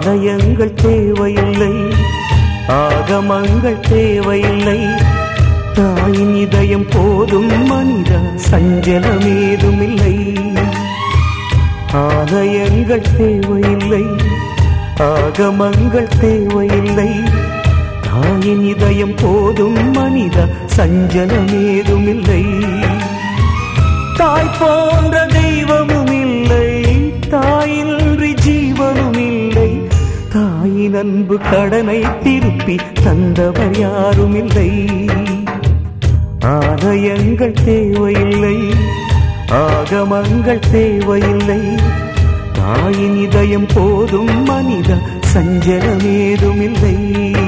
ஆலயங்கள் தேவையில்லை ஆகமங்கள் தேவையில்லை தாயின் இதயம் போதும் மனித சஞ்சலமேதுமில்லை ஆலயங்கள் தேவையில்லை ஆகமங்கள் தேவையில்லை தாயின் இதயம் போதும் மனித சஞ்சலமேதுமில்லை தாய் போன்ற தெய்வமும் இல்லை தாயின்றி ஜீவனும் இல்லை தாயின் அன்பு கடனை திருப்பி தந்தவர் யாரும் இல்லை ஆலயங்கள் தேவையில்லை ஆகமங்கள் தேவையில்லை தாயின் இதயம் போதும் மனித சஞ்சலமேதுமில்லை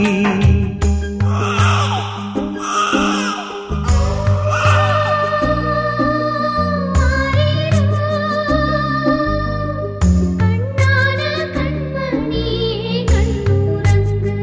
கண்ணான கண்மணியே கண்ணுறங்கு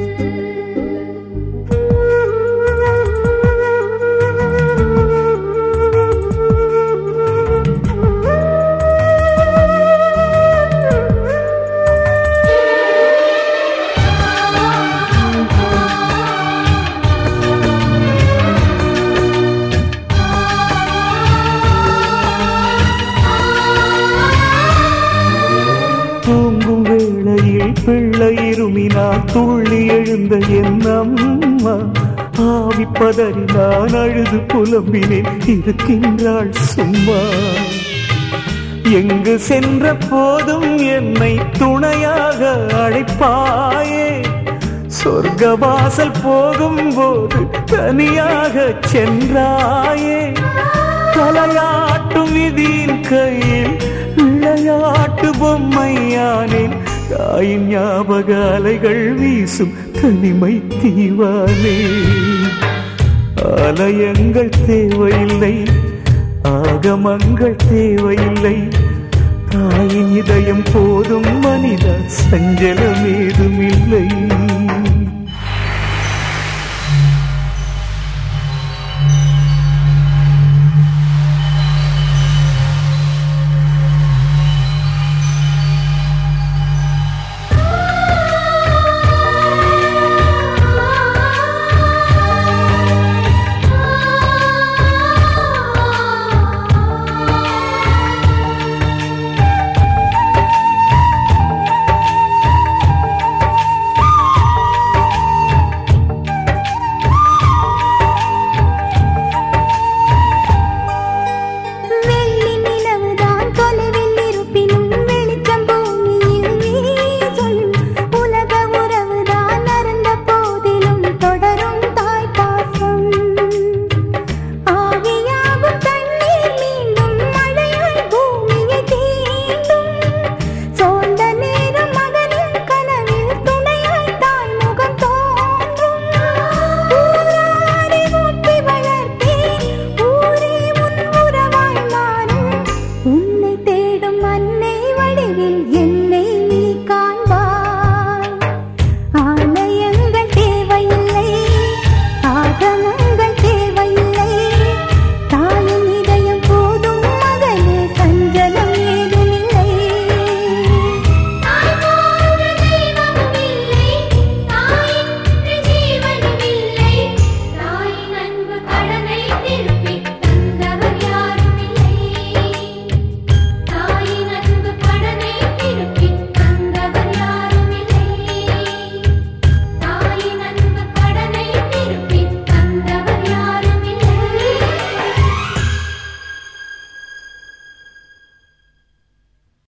தூங்கும் வேளையில் பிள்ளை இருமினால் துள்ளி எழுந்த என் அம்மா ஆவி பதறி நான் அழுது புலம்பினேன் இருக்கின்றாள் சும்மா எங்கு சென்ற போதும் என்னை துணையாக அழைப்பாயே சொர்க்க வாசல் போகும்போது தனியாக சென்றாயே தலையாட்டும் விதியின் கையில் விளையாட்டு பொம்மையானேன் தாயின் ஞாபக அலைகள் வீசும் தனிமை தீவானே ஆலயங்கள் தேவையில்லை ஆகமங்கள் தேவையில்லை தாயின் இதயம் போதும் மனித சஞ்சலம் ஏதுமில்லை